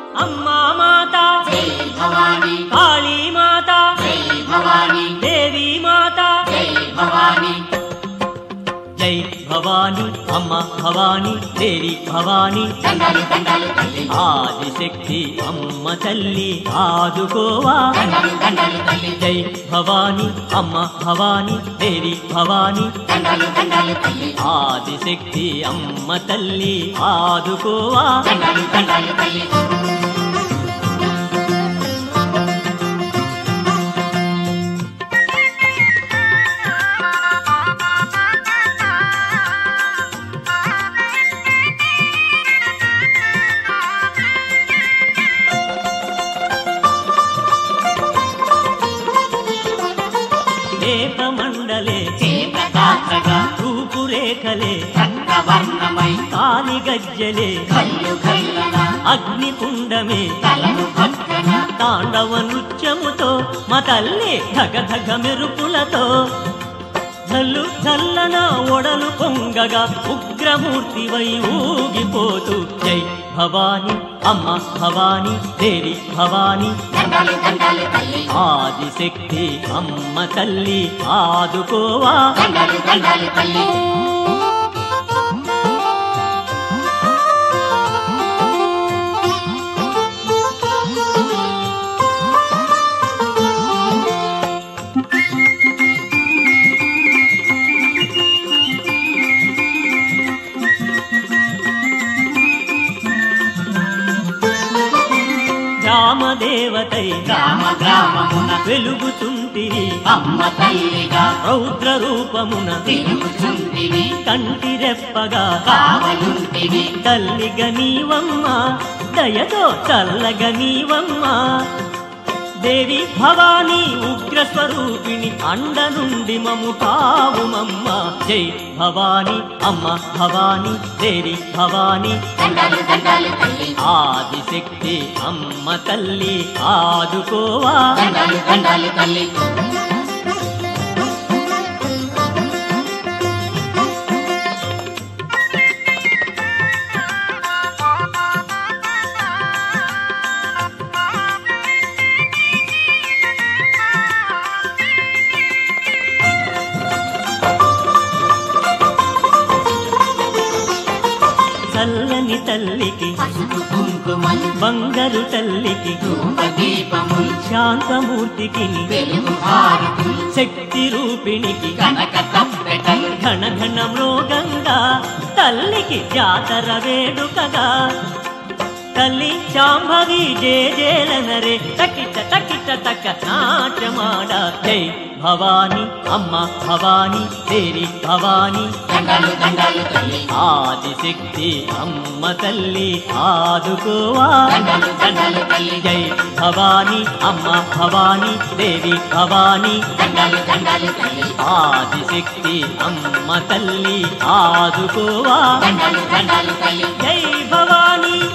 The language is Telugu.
అమ్మా మాత జై భవాని కాళీ మాత జై భవాని దేవి మాత జై భవాని జై భవాని అమ్మ భవాని దేవి భవాని దండలు దండలు తల్లి ఆదిశక్తి అమ్మ తల్లి ఆదుకోవా దండలు దండలు తల్లి జై భవాని అమ్మ భవాని దేవి భవాని దండలు దండలు తల్లి ఆదిశక్తి అమ్మ తల్లి ఆదుకోవా దండలు దండలు తల్లి దీపమండలే చేతగాత్రగా రూపురేఖలే రక్తవర్ణమై కాలి గజ్జలే కల్లు కల్లన అగ్నికుండమే తలను పక్కన తాండవ నృత్యముతో మా తల్లి ధగ ధగ మెరుపులతో జల్లు చల్లన ఒడలు పొంగగా ఉగ్రమూర్తివై ఊగిపోతూ జై భవాని అమ్మ భవాని దేవి భవాని దండలు దండలు తల్లి ఆదిశక్తి అమ్మ తల్లి ఆదుకోవా దండలు దండలు తల్లి గ్రామదేవతై గ్రామ గ్రామమున వెలుగుతుంటివి అమ్మ తల్లిగా రౌద్ర రూపమున తిరుగుచుంటివి కంటి రెప్పగా కావలుంటివి తల్లిగ నీవమ్మ దయతో చల్లగ నీవమ్మ దేవి భవానీ ఉగ్ర స్వరూపిణి అండ నుండి మము కావుమమ్మ జై భవాని అమ్మ భవాని దేవి భవాని దండలు దండలు తల్లి ఆదిశక్తి అమ్మ తల్లి ఆదుకోవా దండలు దండలు తల్లి చల్లని తల్లికి పసుపు కుంకుమలు బంగారు తల్లికి ధూప దీపములు శాంతమూర్తికి వెలుగు హారతులు శక్తి రూపిణికి కనక తప్పెటలు ఘన ఘన మృగంగా తల్లికి జాతర వేడుకగా తల్లి శాంభవి జేజేలనరే తకిట తకిట తక నాట్యమాడ జై భవాని అమ్మ భవాని దేవి భవాని దండలు దండలు తల్లి ఆదిశక్తి అమ్మ తల్లి ఆదుకోవా దండలు దండలు తల్లి జై భవాని అమ్మ భవాని దేవి భవాని దండలు దండలు తల్లి ఆదిశక్తి అమ్మ తల్లి ఆదుకోవా దండలు దండలు తల్లి జై భవాని